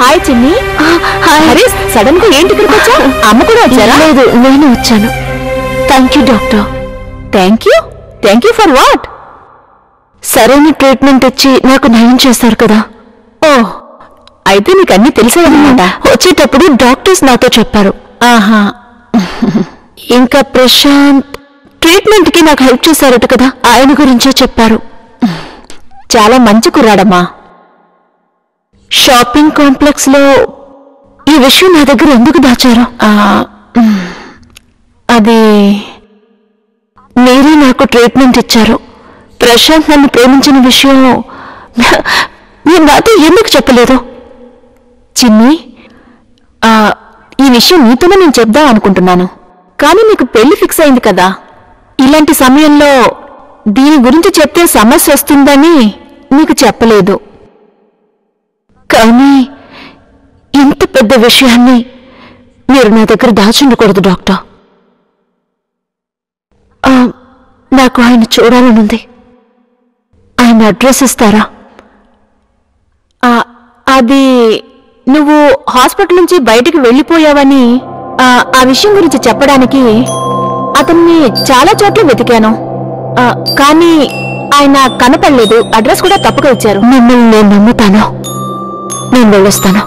Hi చిన్ని అరే sudden గా ఏంటి ఇక్కడికి వచ్చా అమ్మ కూడా వచ్చారా లేదు నేను వచ్చాను thank you doctor thank you thank you for what సరైన ట్రీట్మెంట్ ఇచ్చి నాకు నయం చేశారు కదా ఓ అయితే నీకు అన్ని తెలిసేదన్నమాట వచ్చేటప్పుడు డాక్టర్స్ నాతో చెప్పారు ఆహా ఇంకా ప్రశాంత్ ట్రీట్మెంట్ కి నాకు హెల్ప్ చేశారట కదా ఆయన గురించే చెప్పారు చాలా మంచి కుర్రాడమ్మా షాపింగ్ కాంప్లెక్స్ లో ఈ విషయం నా దగ్గర ఎందుకు దాచారు ఆ, మ్, అది మీరే నాకు ట్రీట్మెంట్ ఇచ్చారు ప్రశాంత్ నన్ను ప్రేమించిన విషయం మీరు నాతో ఎందుకు చెప్పలేదు చిన్ని ఆ, ఈ విషయం నీతోనే నేను చెప్దాం అనుకుంటున్నాను కానీ నీకు పెళ్లి ఫిక్స్ అయింది కదా ఇలాంటి సమయంలో దీని గురించి చెప్తే సమస్య వస్తుందని నీకు చెప్పలేదు కానీ ఇంత పెద్ద విషయాన్ని మీరు నా దగ్గర దాచుండకూడదు డాక్టర్ ఆ, నాకు ఆయన చూడాలనుంది ఆయన అడ్రస్ ఇస్తారా ఆ, అది నువ్వు హాస్పిటల్ నుంచి బయటికి వెళ్ళిపోయావని ఆ, ఆ విషయం గురించి చెప్పడానికి అతన్ని చాలా చోట్ల వెతికాను ఆ, కానీ ఆయన కనపడలేదు అడ్రస్ కూడా తప్పుగా ఇచ్చారు మిమ్మల్ని నేను నమ్ముతాను నేను వెళ్ళొస్తాను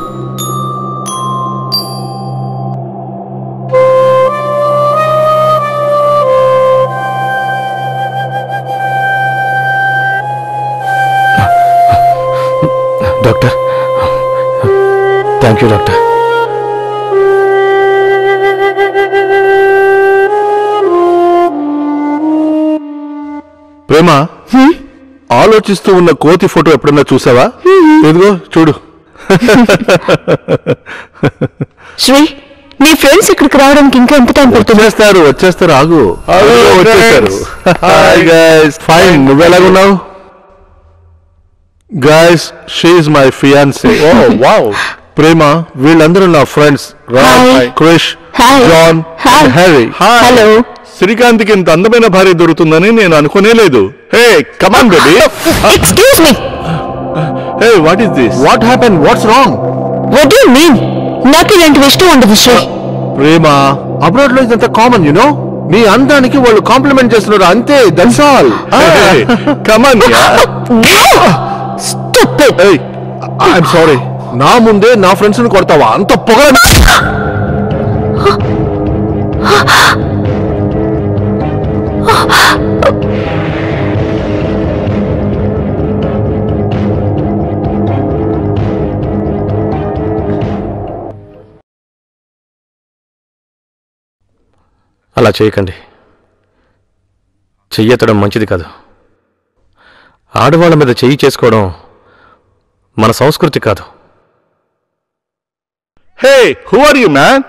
డాక్టర్ థ్యాంక్ యూ డాక్టర్ ప్రేమ ఆలోచిస్తూ ఉన్న కోతి ఫోటో ఎప్పుడన్నా చూసావా ఇదిగో చూడు శ్రీ మీ ఫ్రెండ్స్ ఇక్కడికి రావడానికి ఇంకా ఎంత టైం పడుతుంది వచ్చేస్తారు వచ్చేస్తారు ఆగు అదిగో వచ్చేస్తారు హాయ్ గైస్ ఫైన్ నువ్వెలాగున్నావు guys she my fiancee oh wow Prema వీళ్ళందరూ నా friends Ram Hi. Krish Hi. John Hi. Harry hello శ్రీకాంత్కి ఇంత అందమైన భార్య దొరుకుతుందని నేను అనుకోనే లేదు hey come on baby excuse me hey what is this what happen what's wrong what you mean నాకు ఇలాంటివి ఇష్టం ఉండదు శ్రీ ప్రేమ అబ్రాడ్ లో ఇదంతా కామన్ యునో నీ అందానికి వాళ్ళు కాంప్లిమెంట్ చేస్తున్నారు అంతే that's all come on stupid I'm sorry నా ముందే నా ఫ్రెండ్స్ ని కొడతావా అంత పొగ అలా చేయకండి చెయ్యెత్తడం మంచిది కాదు ఆడవాళ్ళ మీద చెయ్యి చేసుకోవడం మన సంస్కృతి కాదు hey who are you man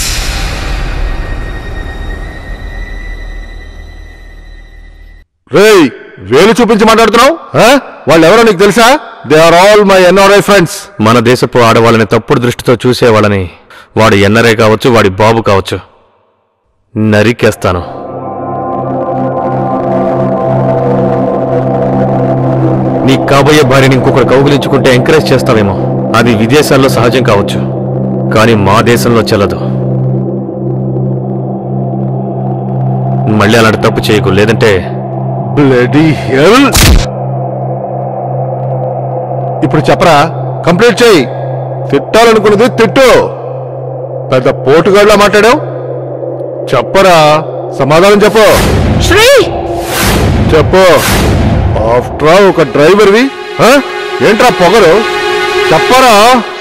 రేయ్ వేలు చూపించి మాట్లాడుతున్నావు వాళ్ళు ఎవరో నీకు తెలుసా they are all my NRI friends మన దేశపు ఆడవాళ్ళని తప్పుడు దృష్టితో చూసేవాళ్ళని వాడు ఎన్నరే కావచ్చు వాడి బాబు కావచ్చు నరికేస్తాను నీ కాబోయే భార్యని ఇంకొకరు కౌగిలించుకుంటే ఎంకరేజ్ చేస్తావేమో అది విదేశాల్లో సహజం కావచ్చు కానీ మా దేశంలో చెల్లదు మళ్ళీ అలాంటి తప్పు చేయకు లేదంటే బ్లడీ హెల్ ఇప్పుడు చెప్పరా కంప్లీట్ చేయి తిట్టాలనుకున్నది తిట్టు పెద్ద పోటుగాడులా మాట్లాడావు చెప్పరా సమాధానం చెప్పు శ్రీ చెప్పు ఆఫ్టర్ ఒక డ్రైవర్వి ఆ? ఏంట్రా పొగరు చెప్పరా